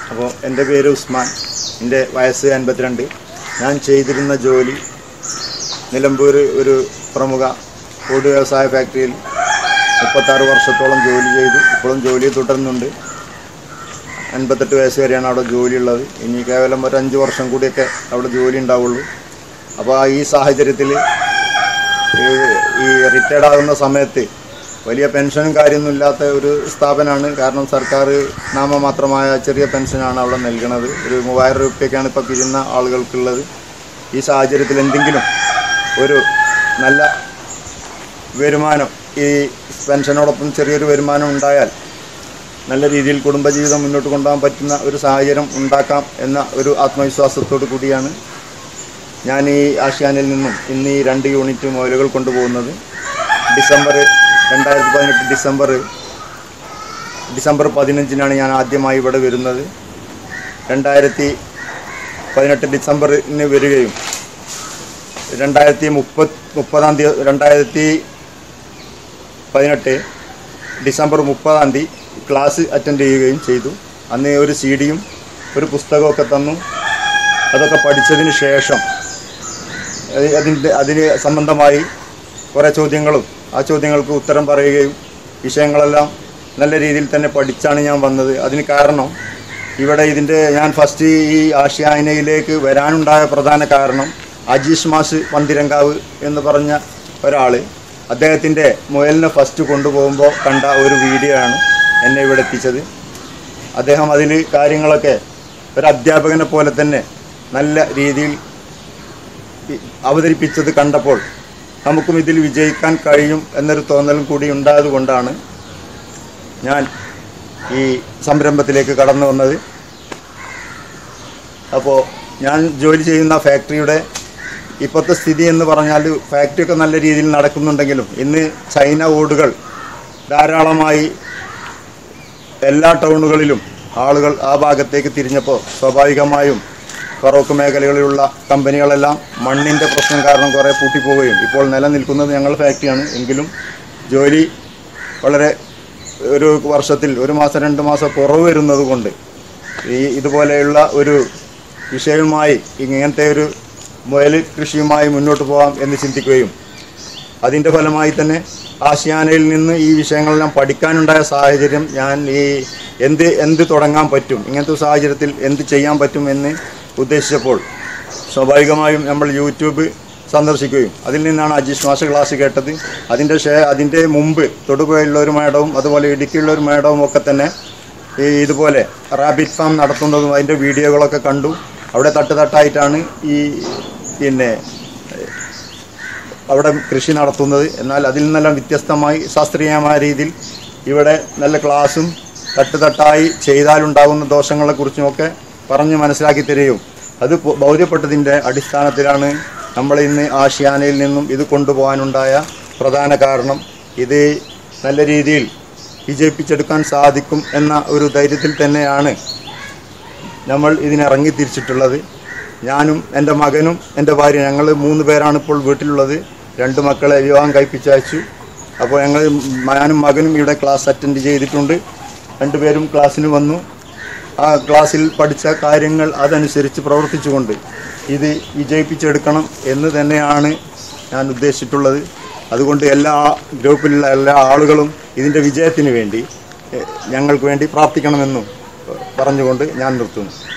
അപ്പോൾ എൻ്റെ പേര് ഉസ്മാൻ എൻ്റെ വയസ്സ് അൻപത്തിരണ്ട് ഞാൻ ചെയ്തിരുന്ന ജോലി നിലമ്പൂർ ഒരു പ്രമുഖ ഫുഡ് വ്യവസായ ഫാക്ടറിയിൽ മുപ്പത്താറ് വർഷത്തോളം ജോലി ചെയ്തു ഇപ്പോഴും ജോലി തുടരുന്നുണ്ട് അൻപത്തെട്ട് വയസ്സ് വരെയാണ് അവിടെ ജോലിയുള്ളത് ഇനി കേവലം ഒരു അഞ്ച് വർഷം കൂടിയൊക്കെ അവിടെ ജോലി ഉണ്ടാവുള്ളൂ അപ്പോൾ ആ ഈ സാഹചര്യത്തിൽ ഈ റിട്ടയർഡ് ആകുന്ന സമയത്ത് വലിയ പെൻഷനും കാര്യമൊന്നും ഇല്ലാത്ത ഒരു സ്ഥാപനമാണ് കാരണം സർക്കാർ നാമമാത്രമായ ചെറിയ പെൻഷനാണ് അവിടെ നൽകുന്നത് ഒരു മൂവായിരം രൂപയൊക്കെയാണ് ഇപ്പോൾ പിരിയുന്ന ആളുകൾക്കുള്ളത് ഈ സാഹചര്യത്തിൽ എന്തെങ്കിലും ഒരു നല്ല വരുമാനം ഈ പെൻഷനോടൊപ്പം ചെറിയൊരു വരുമാനം ഉണ്ടായാൽ നല്ല രീതിയിൽ കുടുംബജീവിതം മുന്നോട്ട് കൊണ്ടുപോകാൻ പറ്റുന്ന ഒരു സാഹചര്യം ഉണ്ടാക്കാം എന്ന ഒരു ആത്മവിശ്വാസത്തോടു കൂടിയാണ് ഞാൻ ഈ ആഷ്യാനിൽ നിന്നും ഇന്ന് ഈ രണ്ട് യൂണിറ്റ് മുതലുകൾ കൊണ്ടുപോകുന്നത് ഡിസംബർ രണ്ടായിരത്തി പതിനെട്ട് ഡിസംബർ ഡിസംബർ പതിനഞ്ചിനാണ് ഞാൻ ആദ്യമായി ഇവിടെ വരുന്നത് രണ്ടായിരത്തി പതിനെട്ട് ഡിസംബറിന് വരികയും രണ്ടായിരത്തി മുപ്പത് മുപ്പതാം തീയതി രണ്ടായിരത്തി പതിനെട്ട് ഡിസംബർ മുപ്പതാം തീയതി ക്ലാസ് അറ്റൻഡ് ചെയ്യുകയും ചെയ്തു അന്ന് ഒരു സി ഡിയും ഒരു പുസ്തകമൊക്കെ തന്നു അതൊക്കെ പഠിച്ചതിന് ശേഷം അത് അതിൻ്റെ അതിന് സംബന്ധമായി കുറേ ചോദ്യങ്ങളും ആ ചോദ്യങ്ങൾക്ക് ഉത്തരം പറയുകയും വിഷയങ്ങളെല്ലാം നല്ല രീതിയിൽ തന്നെ പഠിച്ചാണ് ഞാൻ വന്നത് അതിന് കാരണം ഇവിടെ ഇതിൻ്റെ ഞാൻ ഫസ്റ്റ് ഈ ആഷ്യാനയിലേക്ക് വരാനുണ്ടായ പ്രധാന കാരണം അജീഷ് മാഷ് പന്തിരങ്കാവ് എന്ന് പറഞ്ഞ ഒരാൾ അദ്ദേഹത്തിൻ്റെ മുയലിനെ ഫസ്റ്റ് കൊണ്ടുപോകുമ്പോൾ കണ്ട ഒരു വീഡിയോ ആണ് എന്നെ ഇവിടെ എത്തിച്ചത് അദ്ദേഹം അതിൽ കാര്യങ്ങളൊക്കെ ഒരു അധ്യാപകനെ പോലെ തന്നെ നല്ല രീതിയിൽ ഈ അവതരിപ്പിച്ചത് കണ്ടപ്പോൾ നമുക്കും ഇതിൽ വിജയിക്കാൻ കഴിയും എന്നൊരു തോന്നലും കൂടി ഉണ്ടായത് കൊണ്ടാണ് ഞാൻ ഈ സംരംഭത്തിലേക്ക് കടന്നു വന്നത് അപ്പോൾ ഞാൻ ജോലി ചെയ്യുന്ന ഫാക്ടറിയുടെ ഇപ്പോഴത്തെ സ്ഥിതി എന്ന് പറഞ്ഞാൽ ഫാക്ടറിയൊക്കെ നല്ല രീതിയിൽ നടക്കുന്നുണ്ടെങ്കിലും ഇന്ന് ചൈന ഓടുകൾ ധാരാളമായി എല്ലാ ടൗണുകളിലും ആളുകൾ ആ ഭാഗത്തേക്ക് തിരിഞ്ഞപ്പോൾ സ്വാഭാവികമായും ഫറോക്ക് മേഖലകളിലുള്ള കമ്പനികളെല്ലാം മണ്ണിൻ്റെ പ്രശ്നം കാരണം കുറേ പൂട്ടിപ്പോവുകയും ഇപ്പോൾ നിലനിൽക്കുന്നത് ഞങ്ങൾ ഫാക്ടറിയാണ് എങ്കിലും ജോലി വളരെ ഒരു വർഷത്തിൽ ഒരു മാസം രണ്ട് മാസം കുറവ് വരുന്നത് കൊണ്ട് ഈ ഇതുപോലെയുള്ള ഒരു വിഷയവുമായി ഇങ്ങനത്തെ ഒരു മുയൽ കൃഷിയുമായി മുന്നോട്ട് പോകാം എന്ന് ചിന്തിക്കുകയും അതിൻ്റെ ഫലമായി തന്നെ ആസിയാനയിൽ നിന്ന് ഈ വിഷയങ്ങളെല്ലാം പഠിക്കാനുണ്ടായ സാഹചര്യം ഞാൻ ഈ എന്ത് എന്ത് തുടങ്ങാൻ പറ്റും ഇങ്ങനത്തെ ഒരു സാഹചര്യത്തിൽ എന്ത് ചെയ്യാൻ പറ്റും എന്ന് ഉദ്ദേശിച്ചപ്പോൾ സ്വാഭാവികമായും നമ്മൾ യൂട്യൂബ് സന്ദർശിക്കുകയും അതിൽ നിന്നാണ് അജീഷ് മാഷ ക്ലാസ് കേട്ടത് അതിൻ്റെ ഷേ അതിൻ്റെ മുമ്പ് തൊടുപുഴയുള്ള ഒരു മേഡവും അതുപോലെ ഇടുക്കിയുള്ള ഒരു മേഡവും ഒക്കെ തന്നെ ഈ ഇതുപോലെ റാബിറ്റ് ഫാം നടത്തുന്നതും അതിൻ്റെ വീഡിയോകളൊക്കെ കണ്ടു അവിടെ തട്ട് തട്ടായിട്ടാണ് ഈ പിന്നെ അവിടെ കൃഷി നടത്തുന്നത് എന്നാൽ അതിൽ നിന്നെല്ലാം വ്യത്യസ്തമായി ശാസ്ത്രീയമായ രീതിയിൽ ഇവിടെ നല്ല ക്ലാസ്സും തട്ട് തട്ടായി ചെയ്താലുണ്ടാകുന്ന ദോഷങ്ങളെക്കുറിച്ചുമൊക്കെ പറഞ്ഞ് മനസ്സിലാക്കി തരികയും അത് പൊ- ബോധ്യപ്പെട്ടതിൻ്റെ അടിസ്ഥാനത്തിലാണ് നമ്മൾ ഇന്ന് ആഷ്യാനയിൽ നിന്നും ഇത് കൊണ്ടുപോകാനുണ്ടായ പ്രധാന കാരണം ഇത് നല്ല രീതിയിൽ വിജയിപ്പിച്ചെടുക്കാൻ സാധിക്കും എന്ന ഒരു ധൈര്യത്തിൽ തന്നെയാണ് നമ്മൾ ഇതിനിറങ്ങി തിരിച്ചിട്ടുള്ളത് ഞാനും എൻ്റെ മകനും എൻ്റെ ഭാര്യ ഞങ്ങൾ മൂന്ന് പേരാണ് ഇപ്പോൾ വീട്ടിലുള്ളത് രണ്ട് മക്കളെ വിവാഹം കഴിപ്പിച്ചയച്ചു അപ്പോൾ ഞങ്ങൾ ഞാനും മകനും ഇവിടെ ക്ലാസ് അറ്റൻഡ് ചെയ്തിട്ടുണ്ട് രണ്ടുപേരും ക്ലാസ്സിന് വന്നു ആ ക്ലാസ്സിൽ പഠിച്ച കാര്യങ്ങൾ അതനുസരിച്ച് പ്രവർത്തിച്ചുകൊണ്ട് ഇത് വിജയിപ്പിച്ചെടുക്കണം എന്ന് തന്നെയാണ് ഞാൻ ഉദ്ദേശിച്ചിട്ടുള്ളത് അതുകൊണ്ട് എല്ലാ ഗ്രൂപ്പിലുള്ള എല്ലാ ആളുകളും ഇതിൻ്റെ വിജയത്തിന് വേണ്ടി എഹ്, ഞങ്ങൾക്ക് വേണ്ടി പ്രാർത്ഥിക്കണമെന്നും പറഞ്ഞുകൊണ്ട് ഞാൻ നിർത്തുന്നു